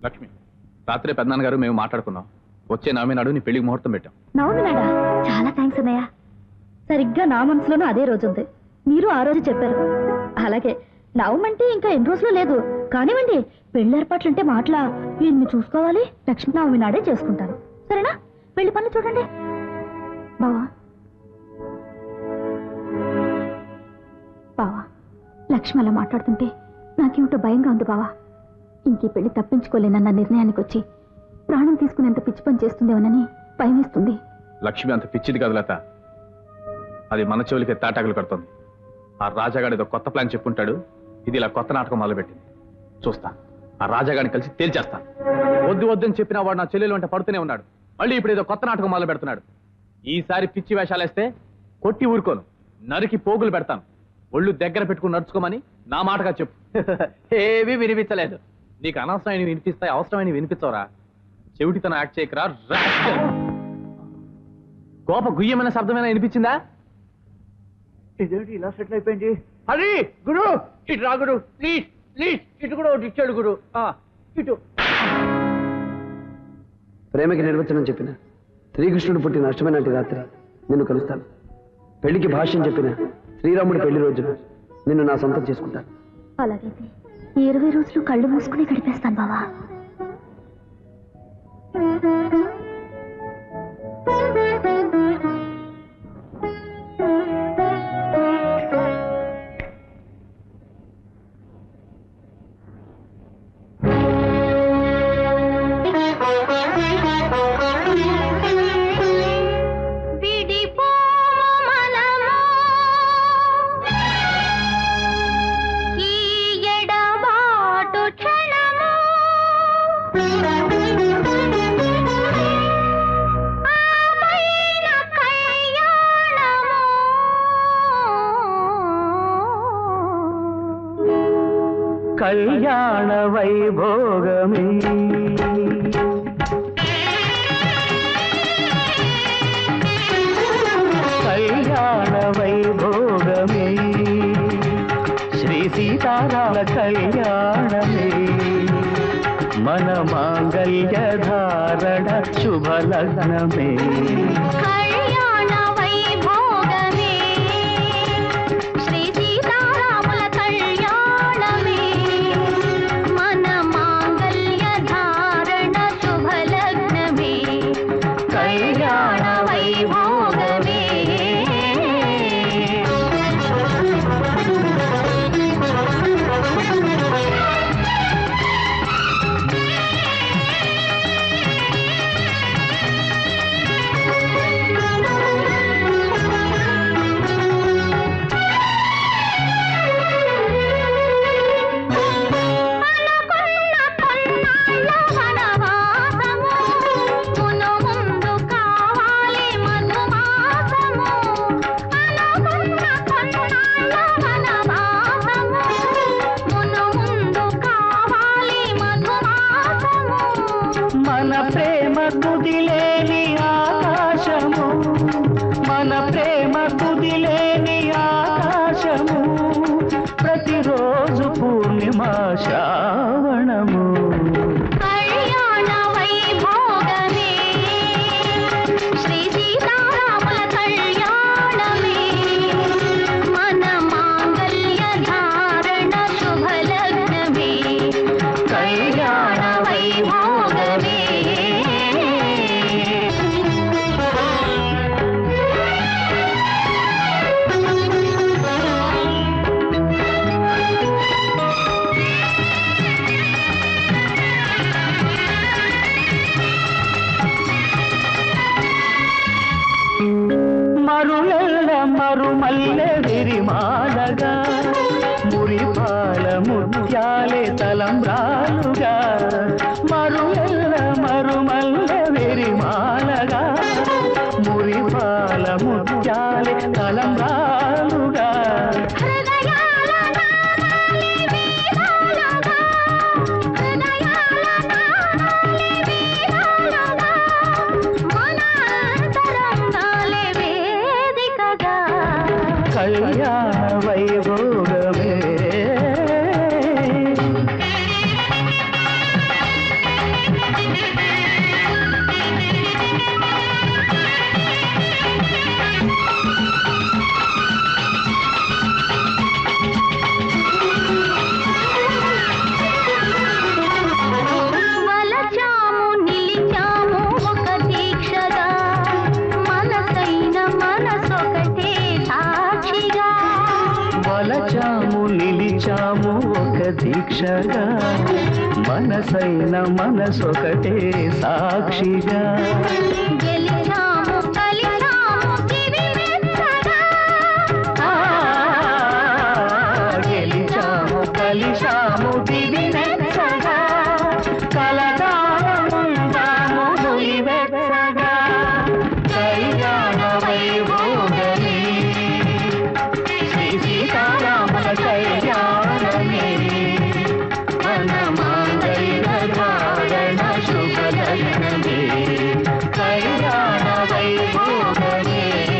లక్ష్మి రాత్రి పెద్దనాన్నగారు మేము మాట్లాడుకున్నాం వచ్చే నవమి నాడు నీ పెళ్లికి ముహూర్తం పెట్టాం నవమి నాడా చాలా థ్యాంక్స్ అన్నయ్య సరిగ్గా నా మనసులోనూ అదే రోజు ఉంది మీరు ఆ రోజు చెప్పారు అలాగే నవమంటే ఇంకా ఎన్ని రోజులు లేదు కానివ్వండి పెళ్లి ఏర్పాట్లంటే మాటలా వీరిని చూసుకోవాలి లక్ష్మీ నవమి నాడే చేసుకుంటాను సరేనా పెళ్లి పనులు చూడండి బావా బావా లక్ష్మి అలా మాట్లాడుతుంటే నాకేమిటో భయంగా ఉంది బావా ఇంక ఈ పెళ్లి తప్పించుకోలేనన్న నిర్ణయానికి వచ్చి ప్రాణం తీసుకునేంత పిచ్చి పని చేస్తుందేమోనని భయం వేస్తుంది లక్ష్మి అంత పిచ్చిది కాదు లత అది మన చెవులకి తాటాకులు కడుతుంది ఆ రాజాగాడు ఏదో కొత్త ప్లాన్ చెప్పుంటాడు ఇది ఇలా కొత్త నాటకం మొదలుపెట్టింది చూస్తా ఆ రాజాగాడిని కలిసి తేల్చేస్తా వద్దు వద్దని చెప్పిన వాడు నా చెల్లెలు వెంట పడుతూనే ఉన్నాడు మళ్ళీ ఇప్పుడు ఏదో కొత్త నాటకం మొదలు పెడుతున్నాడు ఈసారి పిచ్చి వేషాలు వేస్తే కొట్టి ఊరుకోను నరికి పోగులు పెడతాను ఒళ్ళు దగ్గర పెట్టుకుని నడుచుకోమని నా మాటగా చెప్పు ఏమీ వినిపించలేదు నీకు అనవసరమైన వినిపిస్తాయి అవసరమైన వినిపించవరా చెవిటితనం యాక్ట్ చేయకరా rascal. కోప గుయ్యమైన శబ్దమైనా వినిపించిందా ఇదేంటి ఇలా సెటిల్ అయిపోయింది హరి గురు ఇటు రా గురు ప్లీజ్ ప్లీజ్ ఇటు కూడా ఒకటి ఇచ్చాడు గురు ఆ, ఇటు ప్రేమకి నిర్వచనం చెప్పిన శ్రీకృష్ణుడు పుట్టిన అష్టమి నాటి రాత్రి నిన్ను కలుస్తాను పెళ్లికి భాష్యం చెప్పిన శ్రీరాముడి పెళ్లి రోజున నిన్ను నా సొంతం చేసుకుంటాను అలాగైతే ఈ ఇరవై రోజులు కళ్ళు మూసుకుని గడిపేస్తాను బావా కళ్యాణ వైభోగమే కళ్యాణ వైభోగమే శ్రీ సీతారామ కళ్యాణమే మన మాంగళ్య ధారణ శుభ లగ్నమే కళ్యాణ వైభోగమే శ్రీ సీతారాముల కళ్యాణమే మన మాంగళ్య ధారణ శుభలగ్నమే కళ్యాణ వైభోగమే అనుకున్న కొన్నాళ్ళ వనవాసము మును ముందు కావాలి మనుమాసము అనుకున్న కొన్నాళ్ళ వనవాసము మును ముందు కావాలి మనుమాసము మన ప్రేమ కుదిలేని ఆకాశము మన ప్రేమ కుదిలేని ఆకాశము ప్రతిరోజు పూర్ణిమ శ్రావణము కళ్యాణ వైభోగమే శ్రీ సీతారాముల కళ్యాణమే మన మాంగళ్య ధారణ శుభలగ్నమే కళ్యాణ వైభోగమే కళ్యాణ మరచాము నిలిచాము ఒక దీక్షగా మనసైన మనసొకటే సాక్షిగా గెలిచాము కలిసాము దివి వెచ్చగా. ఆ, గెలిచాము కలిశాము దివి వెచ్చగా కలకాలముందాము నులి వెచ్చగా కళ్యాణ వైభోగమే శ్రీ సీతారాముల కళ్యాణమే మన మాంగళ్య ధారణ శుభలగ్నమే కళ్యాణ వైభోగమే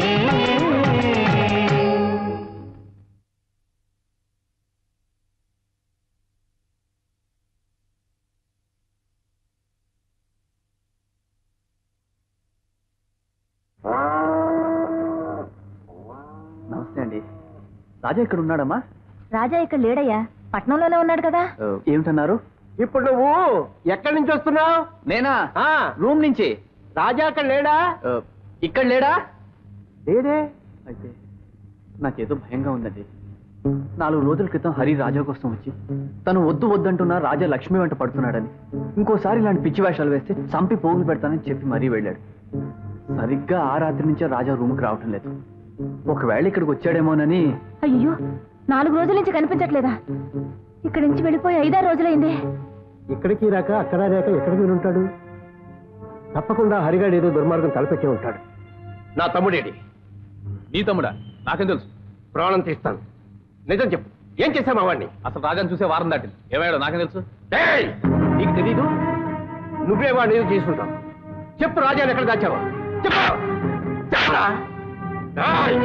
నమస్తే అండి రాజా ఇక్కడ ఉన్నాడమ్మా రాజా ఇక్కడ లేడయ్యా పట్నంలోనే ఉన్నాడు కదా ఏమిటన్నారు ఇప్పుడు నువ్వు ఎక్కడి నుంచి వస్తున్నావు నేనా ఆ, రూమ్ నుంచి రాజా అక్కడ లేడా ఆ, ఇక్కడ లేడా లేదే అయితే నాకేదో భయంగా ఉందండి నాలుగు రోజుల క్రితం హరి రాజా కోసం వచ్చి తను వద్దు వద్దంటున్నా రాజా లక్ష్మి వెంట పడుతున్నాడని ఇంకోసారి ఇలాంటి పిచ్చి వేషాలు వేస్తే చంపి పోగులు పెడతానని చెప్పి మరీ వెళ్ళాడు సరిగ్గా ఆ రాత్రి నుంచే రాజా రూమ్కి రావటం లేదు ఒకవేళ ఇక్కడికి వచ్చాడేమోనని అయ్యో నాలుగు రోజుల నుంచి కనిపించట్లేదా ఇక్కడి నుంచి వెళ్ళిపోయి ఐదారు రోజులైంది ఇక్కడికి రాక అక్కడ రాక ఎక్కడికి ఉంటాడు తప్పకుండా హరిగాడు ఏదో దుర్మార్గం తలపెట్టి ఉంటాడు నా తమ్ముడేడి నీ తమ్ముడా నాకేం తెలుసు ప్రాణం తీస్తాను నిజం చెప్పు ఏం చేశామా వాడిని అసలు రాజాని చూసే వారం దాటింది ఏమయ్యాడో నాకేం తెలుసు ఏయ్! నీకు తెలీదు నువ్వే వాడిని ఏదో తీసుకుంటావు చెప్పు రాజాని ఎక్కడ దాచావా చెప్పు చెప్పరా ఏయ్!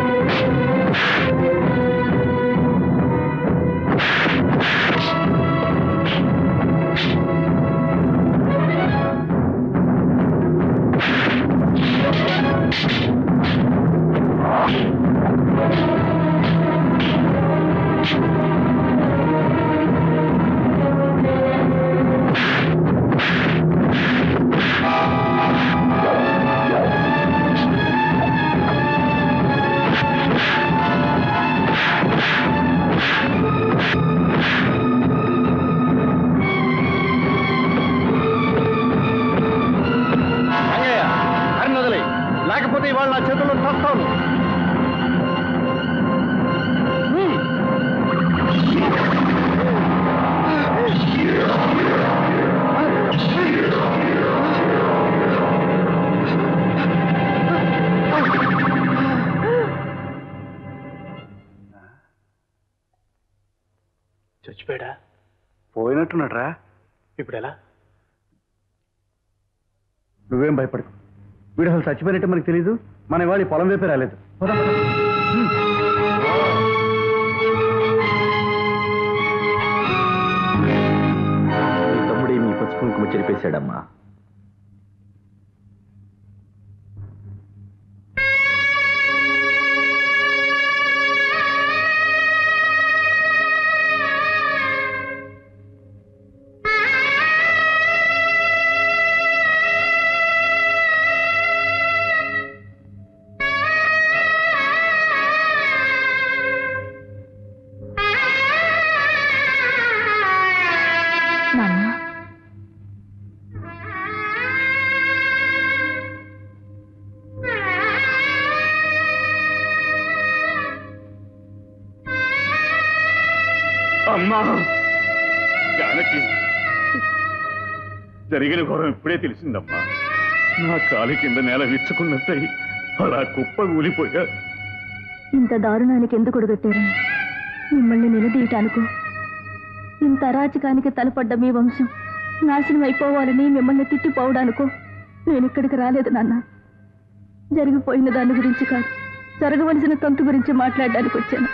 రంగయ్య హరిని వదిలే లేకపోతే ఇవాళ నా చేతుల్లో చస్తాను హ్మ్. చచ్చిపోయాడా పోయినట్టున్నాడు రా ఇప్పుడు ఎలా నువ్వేం భయపడకు వీడు అసలు చచ్చిపోయినట్టు మనకు తెలీదు మన ఇవాళ ఈ పొలం వైపే రాలేదు పద, పద. నీ తమ్ముడే మీ పసుపు కుంకుమ చెరిపేశాడమ్మా నాన్న అమ్మా జానకి జరిగిన ఘోరం ఇప్పుడే తెలిసిందమ్మా నా కాలి కింద నేల విచ్చుకున్నట్టయి అలా కుప్ప కూలిపోయా ఇంత దారుణానికి ఎందుకు ఒడగట్టారని మిమ్మల్ని నిలదీయటానుకో ఇంత అరాచకానికి తలపడ్డ మీ వంశం నాశనం అయిపోవాలని మిమ్మల్ని తిట్టిపోవడానికో నేను ఇక్కడికి రాలేదు నాన్న జరిగిపోయిన దాని గురించి కాదు జరగవలసిన తంతు గురించి మాట్లాడడానికి వచ్చాను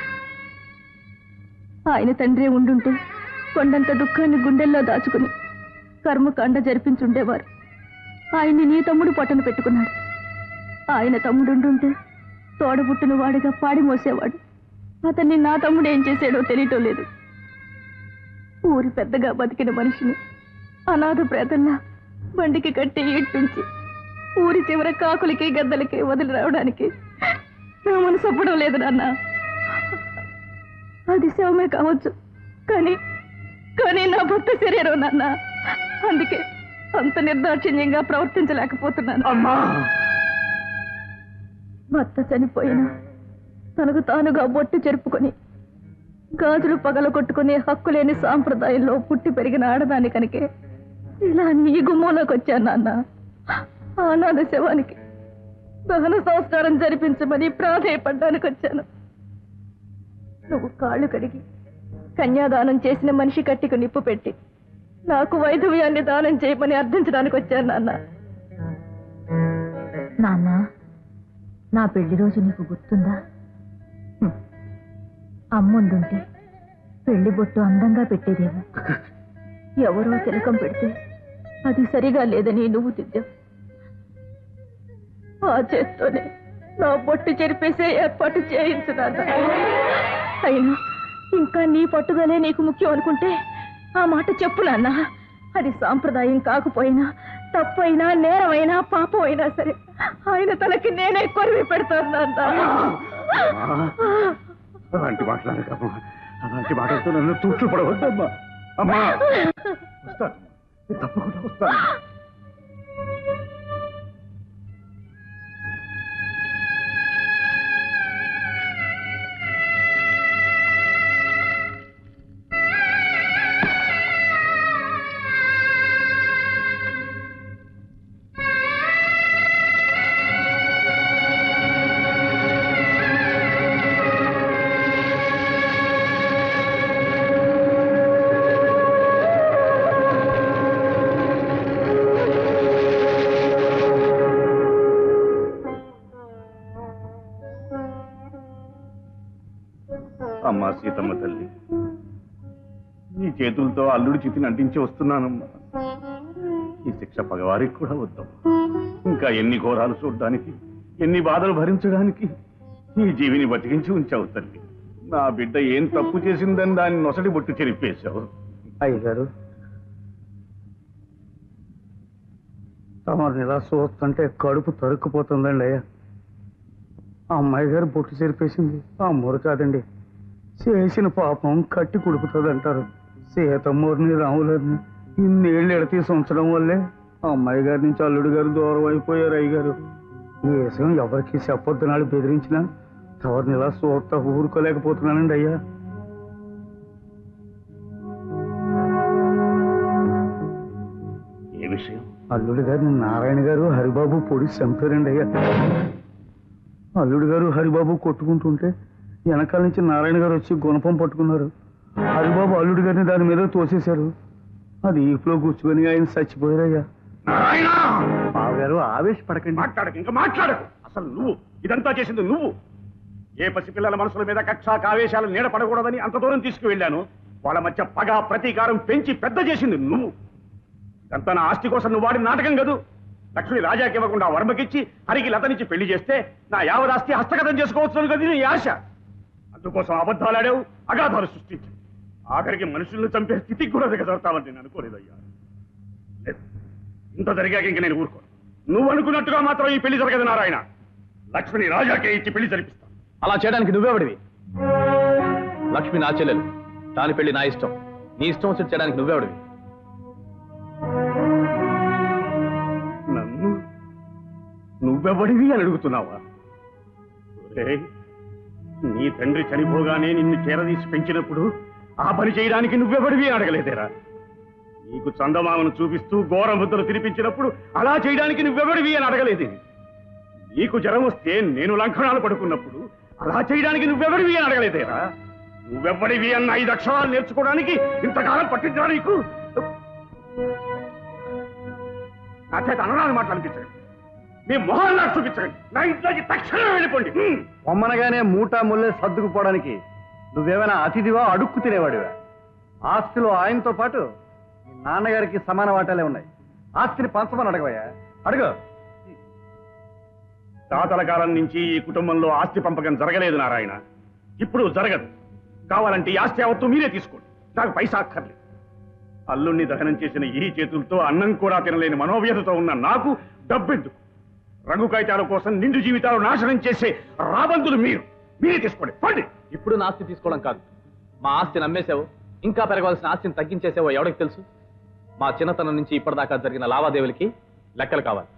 ఆయన తండ్రి ఉండుంటే కొండంత దుఃఖాన్ని గుండెల్లో దాచుకుని కర్మకాండ జరిపించుండేవారు ఆయన్ని నీ తమ్ముడు పొట్టను పెట్టుకున్నాడు ఆయన తమ్ముడుండుంటే తోడబుట్టిన వాడిగా పాడి మోసేవాడు అతన్ని నా తమ్ముడు ఏం చేశాడో తెలియటం లేదు ఊరి పెద్దగా బతికిన మనిషిని అనాథ ప్రేతల్లా బండికి కట్టి ఇట్టుంచి ఊరి చివర కాకులకి గద్దలకి వదిలి రావడానికి నా మనసు ఒప్పడం లేదు నాన్న అది శవమే కావచ్చు కానీ కానీ నా భర్త శరీరం నాన్న అందుకే అంత నిర్దాక్షిణ్యంగా ప్రవర్తించలేకపోతున్నాను అమ్మా భర్త చనిపోయినా తనకు తానుగా బొట్టు చెరుపుకొని గాజులు పగల కొట్టుకునే హక్కు లేని సాంప్రదాయంలో పుట్టి పెరిగిన ఆడదాని కనుకే ఇలా నీ గుమ్మంలోకి వచ్చాను నాన్న ఆనాద శవానికి దహన సంస్కారం జరిపించమని ప్రాధేయపడ్డానికి వచ్చాను నువ్వు కాళ్ళు కడిగి కన్యాదానం చేసిన మనిషి కట్టికు నిప్పు పెట్టి నాకు వైధవ్యాన్ని దానం చేయమని అర్థించడానికి వచ్చాను నాన్న నాన్న నా పెళ్లి రోజు నీకు గుర్తుందా హ్మ్. అమ్ముండుంటే పెళ్లి బొట్టు అందంగా పెట్టేదేమో ఎవరో తిలకం పెడితే అది సరిగా లేదని నువ్వు తిద్దావు ఆ చేత్తోనే నా బొట్టు చెరిపేసే ఏర్పాటు చేయించు నాన్న అయినా ఇంకా నీ పట్టుదలే నీకు ముఖ్యం అనుకుంటే ఆ మాట చెప్పు నాన్న అది సాంప్రదాయం కాకపోయినా తప్పైనా నేరమైనా పాపం అయినా సరే ఆయన తలకి నేనే కొరివి పెడతాను నాన్న అలాంటి మాట్లాడకమ్మా అలాంటి మాటలతో నన్ను తూట్లు పడవద్దమ్మా అమ్మా వస్తాను నేను తప్పకుండా వస్తాను అమ్మా సీతమ్మ తల్లి నీ చేతులతో అల్లుడి చితిని అంటించి వస్తున్నానమ్మా ఈ శిక్ష పగవారికి కూడా వద్దమ్మా ఇంకా ఎన్ని ఘోరాలు చూడడానికి ఎన్ని బాధలు భరించడానికి ఈ జీవిని బతికించి ఉంచావు తల్లి నా బిడ్డ ఏం తప్పు చేసిందని దాన్ని నొసటి బొట్టు చెరిపేశావు అయ్యగారు తమరిని ఇలా చూస్తుంటే కడుపు తరుక్కుపోతుందండి అయ్యా ఆ అమ్మాయి గారు బొట్టు చెరిపేసింది ఆ అమ్మోరు కాదండి చేసిన పాపం కట్టి కుడుకుతుంది అంటారు సీతమ్మూరిని రాములని ఇన్నేళ్ళు ఎడతీసి ఉంచడం వల్లే ఆ అమ్మాయి గారి నుంచి అల్లుడు గారు దూరం అయిపోయారు అయ్యగారు ఈ విషయం ఎవరికి చెప్పొద్దు నాడు బెదిరించినా తవరిని ఇలా చూస్తా ఊరుకోలేకపోతున్నానండి అయ్యా ఏ విషయం అల్లుడు గారిని నారాయణ గారు హరిబాబు పొడి చంపారండి అయ్యా అల్లుడు గారు హరిబాబు కొట్టుకుంటుంటే వెనకాల నుంచి నారాయణ గారు వచ్చి గుణపం పట్టుకున్నారు హరిబాబు అల్లుడు గారిని దాని మీద తోసేశారు అది ఈపులో కూర్చుకొని ఆయన చచ్చిపోయారయ్యా నారాయణ బావగారు ఆవేశపడకండి మాట్లాడకు ఇంకా మాట్లాడకు అసలు నువ్వు ఇదంతా చేసింది నువ్వు ఏ పసిపిల్లల మనసుల మీద కక్ష కావేశాలు నీడ పడకూడదని అంత దూరం తీసుకువెళ్ళాను వాళ్ళ మధ్య పగ ప్రతీకారం పెంచి పెద్ద చేసింది నువ్వు ఇదంతా నా ఆస్తి కోసం నువ్వు వాడిన నాటకం కదూ లక్ష్మి రాజాకి ఇవ్వకుండా వర్మకిచ్చి హరికి లతనిచ్చి పెళ్లి చేస్తే నా యావదాస్తి హస్తగతం చేసుకోవచ్చు కదా నీ ఆశ అందుకోసం అబద్ధాలాడావు అగాధాలు సృష్టించావు ఆఖరికి మనుషులను చంపే స్థితికి కూడా దిగజారుతావని నేను అనుకోలేదయ్యా లేదు. ఇంత జరిగాక ఇంక నేను ఊరుకోను నువ్వు అనుకున్నట్టుగా మాత్రం ఈ పెళ్లి జరగదు నారాయణ లక్ష్మిని రాజాకే ఇచ్చి పెళ్లి జరిపిస్తాను అలా చేయడానికి నువ్వెవడివి లక్ష్మి నా చెల్లెలు దాని పెళ్లి నా ఇష్టం నీ ఇష్టం వచ్చి చేయడానికి నువ్వెవడివి నన్ను నువ్వెవడివి అని అడుగుతున్నావా ఒరేయ్, నీ తండ్రి చనిపోగానే నిన్ను చేరదీసి పెంచినప్పుడు ఆ పని చేయడానికి నువ్వెవడివి అని అడగలేదేరా నీకు చందమామను చూపిస్తూ ఘోర ముద్దలు తినిపించినప్పుడు అలా చేయడానికి నువ్వెవడివి అని అడగలేదు నీకు జ్వరం వస్తే నేను లంకణాలు పడుకున్నప్పుడు అలా చేయడానికి నువ్వెవడివి అని అడగలేదేరా నువ్వెవ్వడివి అన్న ఐదు అక్షరాలు నేర్చుకోవడానికి ఇంతకాలం పట్టించా నీకు నా చేత అనరాని మాటలు అనిపించండి మీ మొహాలు నాకు చూపించండి నా ఇంట్లోకి తక్షణమే వెళ్ళిపోండి హ్మ్. పొమ్మనగానే మూటా ముల్లే సర్దుకుపోవడానికి నువ్వేమైనా అతిథివా అడుక్కు తినేవాడివా ఆస్తిలో ఆయనతో పాటు మీ నాన్నగారికి సమాన వాటాలే ఉన్నాయి ఆస్తిని పంచమని అడగవయ్యా అడుగు తాతల కాలం నుంచి ఈ కుటుంబంలో ఆస్తి పంపకం జరగలేదు నారాయణ ఇప్పుడు జరగదు కావాలంటే ఈ ఆస్తి యావత్తు మీరే తీసుకోండి నాకు పైసా అక్కర్లేదు అల్లుణ్ణి దహనం చేసిన ఈ చేతులతో అన్నం కూడా తినలేని మనోవ్యతతో ఉన్న నాకు డబ్బెందుకు రంగు కాగితాల కోసం నిండు జీవితాలు నాశనం చేసే రాబందులు మీరు మీరే తీసుకోండి పండి ఇప్పుడు నాస్తి తీసుకోవడం కాదు మా ఆస్తిని అమ్మేసావు ఇంకా పెరగవలసిన ఆస్తిని తగ్గించేసావో ఎవరికి తెలుసు మా చిన్నతనం నుంచి ఇప్పటిదాకా జరిగిన లావాదేవీలకి లెక్కలు కావాలి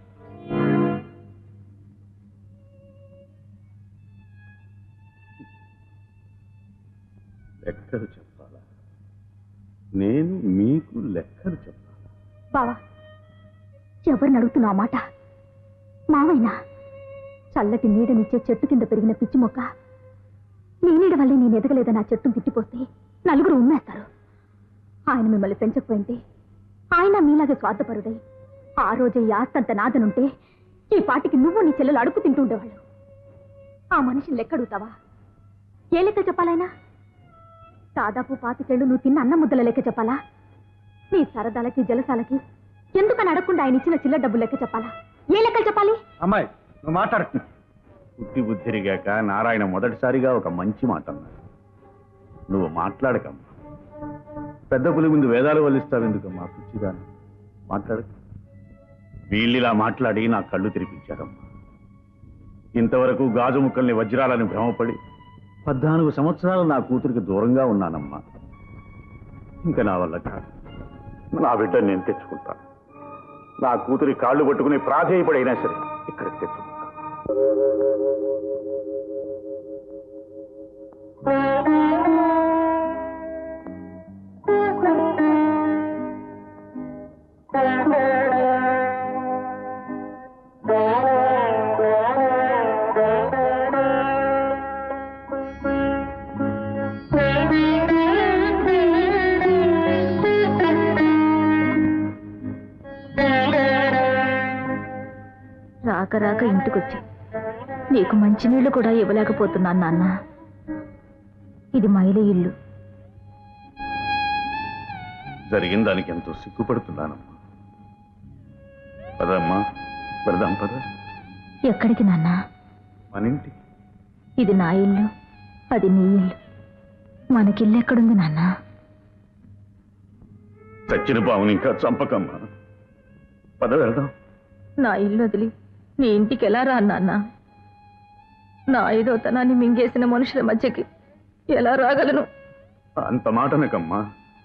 లెక్కలు చెప్పాలా నేను మీకు లెక్కలు చెప్పాలా బావా ఎవరిని అడుగుతున్నావు మాట మావైనా చల్లటి నీడనిచ్చే చెట్టు కింద పెరిగిన పిచ్చి మొక్క నీ నీడ వల్లే నేను ఎదగలేదని ఆ చెట్టును తిట్టిపోస్తే నలుగురు ఉమ్మేస్తారు ఆయన మిమ్మల్ని పెంచకపోయింటే ఆయన మీలాగే స్వార్థపరుడై ఆ రోజే ఈ ఆస్తంత నాదనుంటే ఈ పాటికి నువ్వు నీ చెల్లెలు అడుగు తింటుండేవాళ్ళు ఆ మనిషిని లెక్కడుగుతావా ఏ లెక్క చెప్పాలైనా దాదాపు పాతికేళ్ళు నువ్వు తిన్న అన్న ముద్దల లెక్క చెప్పాలా నీ సరదాలకి జలసాలకి ఎందుకని అడగకుండా ఆయన ఇచ్చిన చిల్లర డబ్బు లెక్క చెప్పాలా ఏ లెక్కలు చెప్పాలి అమ్మాయి నువ్వు మాట్లాడు పుట్టి బుద్ధిరిగాక నారాయణ మొదటిసారిగా ఒక మంచి మాట అన్నాడు నువ్వు మాట్లాడకమ్మా పెద్ద పులి ముందు వేదాలు వల్లిస్తావు ఎందుకమ్మా పిచ్చిదాన్ని మాట్లాడు వీళ్ళిలా మాట్లాడి నా కళ్ళు తెరిపించారమ్మా ఇంతవరకు గాజు ముక్కల్ని వజ్రాలని భ్రమపడి పద్నాలుగు సంవత్సరాలు నా కూతురికి దూరంగా ఉన్నానమ్మా ఇంకా నా వల్ల కాదు నా బిడ్డని నేను తెచ్చుకుంటాను నా కూతురి కాళ్ళు పట్టుకుని ప్రాధేయపడైనా సరే ఇక్కడికి తెచ్చుకుంటాను రాక రాక ఇంటికొచ్చి నీకు మంచినీళ్ళు కూడా ఇవ్వలేకపోతున్నాను నాన్న ఇది మైలి ఇల్లు జరిగిన దానికి ఎంతో సిగ్గుపడుతున్నానమ్మా పదమ్మా పడదాం పద ఎక్కడికి నాన్న మన ఇంటికి ఇది నా ఇల్లు అది నీ ఇల్లు మనకిల్లు ఎక్కడుంది నాన్న చచ్చిన పావుని ఇంకా చంపకమ్మా పద వెళ్దాం నా ఇల్లు వదిలి నీ ఇంటికి ఎలా రా నాన్న నా ఐదోతనాన్ని మింగేసిన మనుషుల మధ్యకి ఎలా రాగలను అంత మాటనకమ్మా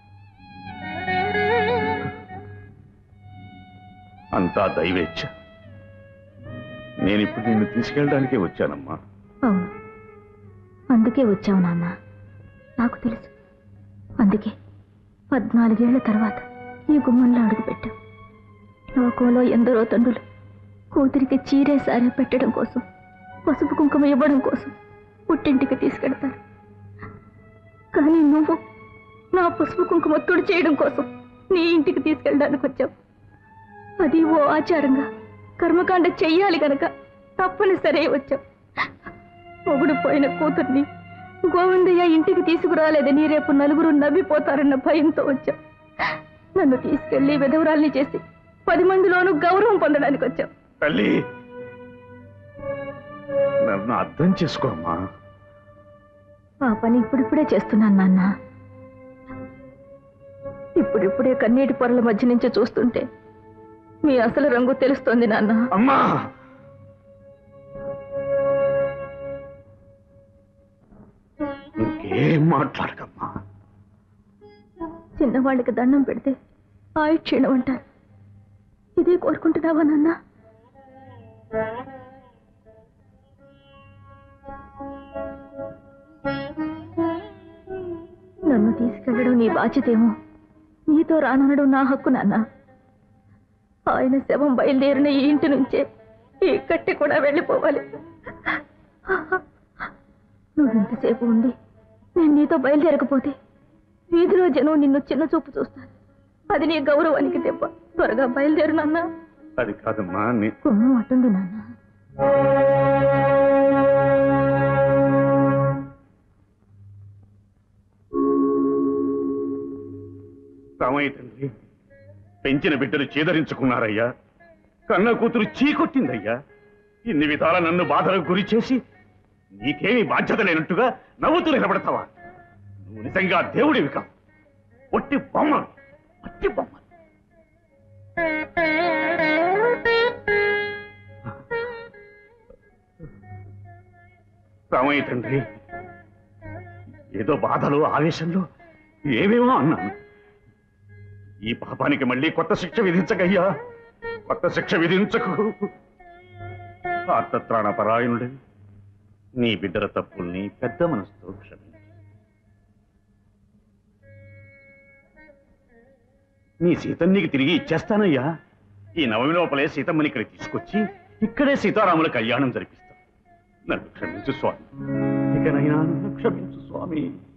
అంతా దైవేచ్ఛ నేనిప్పుడు నిన్ను తీసుకెళ్ళడానికే వచ్చానమ్మా అవును అందుకే వచ్చావు నాన్న నాకు తెలుసు అందుకే పద్నాలుగేళ్ల తర్వాత ఈ గుమ్మంలో అడుగుపెట్టావు లోకంలో ఎందరో తండ్రులు కూతురికి చీరే సారే పెట్టడం కోసం పసుపు కుంకుమ ఇవ్వడం కోసం పుట్టింటికి తీసుకెడతారు కానీ నువ్వు నా పసుపు కుంకుమ తుడి చేయడం కోసం నీ ఇంటికి తీసుకెళ్ళడానికి వచ్చావు అది ఓ ఆచారంగా కర్మకాండ చెయ్యాలి గనక తప్పనిసరి వచ్చావు మొగుడు పోయిన కూతుర్ని గోవిందయ్య ఇంటికి తీసుకురాలేదని రేపు నలుగురు నవ్విపోతారన్న భయంతో వచ్చావు నన్ను తీసుకెళ్లి విధవరాల్ని చేసి పది మందిలోనూ గౌరవం పొందడానికి వచ్చావు తల్లి నన్ను అర్థం చేసుకోమ్మా ఆ పని ఇప్పుడిప్పుడే చేస్తున్నాను నాన్న ఇప్పుడిప్పుడే కన్నీటి పొరల మధ్య నుంచి చూస్తుంటే మీ అసలు రంగు తెలుస్తోంది నాన్న అమ్మా ఇంకేం మాట్లాడకమ్మా చిన్నవాళ్ళకి దండం పెడితే ఆయుష్ క్షీణం అంటారు ఇదే కోరుకుంటున్నావా నాన్న నన్ను తీసుకెళ్ళడం నీ బాధ్యతేమో నీతో రాననడం నా హక్కు నాన్న ఆయన శవం బయలుదేరిన ఈ ఇంటి నుంచే ఈ కట్టి కూడా వెళ్ళిపోవాలి నువ్వు ఇంతసేపు ఉండి నేను నీతో బయలుదేరకపోతే వీధిలో జనం నిన్ను చిన్న చూపు చూస్తారు అది నీ గౌరవానికి దెబ్బ త్వరగా బయలుదేరు నాన్న అది కాదమ్మా నీ కొమ్ము అట్టుంది నాన్న రామయ్య తండ్రి పెంచిన బిడ్డలు చేదరించుకున్నారయ్యా కన్న కూతురు చీకొట్టిందయ్యా ఇన్ని విధాల నన్ను బాధలకు గురి చేసి నీకేమి బాధ్యత లేనట్టుగా నవ్వుతూ నిలబడతావా నువ్వు నిజంగా దేవుడివి కావు ఒట్టి బొమ్మ ఒట్టి బొమ్మ రామయ్య తండ్రి ఏదో బాధలు ఆవేశంలో ఏమేమో అన్నాను ఈ పాపానికి మళ్ళీ కొత్త శిక్ష విధించకయ్యా కొత్త శిక్ష విధించకు ఆర్తత్రాణ పరాయణుడే నీ బిడ్డల తప్పుల్ని పెద్ద మనసుతో క్షమించు నీ సీతను నీకు తిరిగి ఇచ్చేస్తానయ్యా ఈ నవమి లోపలే సీతమ్మని ఇక్కడ తీసుకొచ్చి ఇక్కడే సీతారాముల కళ్యాణం జరిపిస్తాం నన్ను క్షమించు స్వామి ఇకనైనా నన్ను క్షమించు స్వామి